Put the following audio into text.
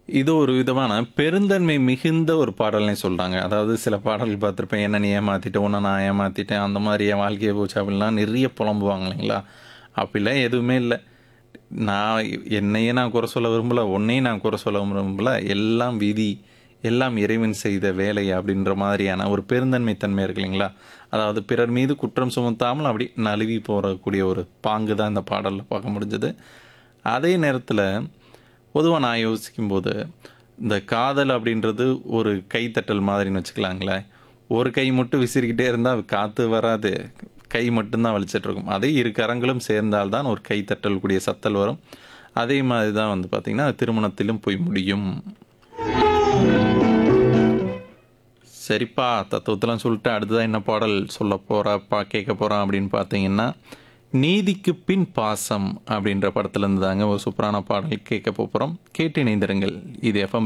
இது ஒரு விதமான பெருந்தன்மை மிகுந்த ஒரு பாடல்னே சொல்றாங்க. அதாவது சில பாடல்கள் பார்த்திருப்பேன். "என்ன நீ ஏமாத்திட்ட, உன்ன நான் ஏமாத்திட்டேன். அந்த மாரி என் வாழ்க்கையே போச்சு" அப்படின்லாம் நிறைய புலம்புவாங்க இல்லைங்களா? அப்படிலாம் எதுவுமே இல்ல. நான் என்னையே நான் குறை சொல்ல விரும்பல. உன்னையும் நான் குறை சொல்ல விரும்பல. எல்லாம் விதி, எல்லாம் இறைவன் செய்த வேலை அப்படின்ற மாதிரியான ஒரு பெருந்தன்மை தன்மை இருக்கு இல்லைங்களா? அதாவது பிறர் மீது குற்றம் சுமத்தாமல் அப்படி நழுவி போறக்கூடிய ஒரு பாங்கு தான் இந்த பாடல்ல பார்க்க முடிஞ்சது. அதே நேரத்தில பொதுவா நான் யோசிக்கும்போது, இந்த காதல் அப்படின்றது ஒரு கைத்தட்டல் மாதிரின்னு வச்சுக்கலாங்களேன். ஒரு கை மட்டும் விசிறிக்கிட்டே இருந்தா காத்து வராது. கை மட்டும் தான் வலிச்சிட்டு இருக்கும். அதே இரு கரங்களும் சேர்ந்தால் தான் ஒரு கைத்தட்டல் கூடிய சத்தல் வரும். அதே மாதிரி தான் வந்து பார்த்தீங்கன்னா, திருமணத்திலும் போய் முடியும். சரிப்பா, தத்துவத்தெல்லாம் சொல்லிட்டு அடுத்ததா என்ன பாடல் சொல்ல போறா பா கேட்க போறோம் அப்படின்னு பார்த்தீங்கன்னா, "நீதிக்கு பின் பாசம்" அப்படின்ற படத்திலிருந்து தாங்க ஒரு சூப்பரான பாடல் கேட்க போப்போறோம். கேட்டு இணைந்திருங்கள். இது எஃப்எம்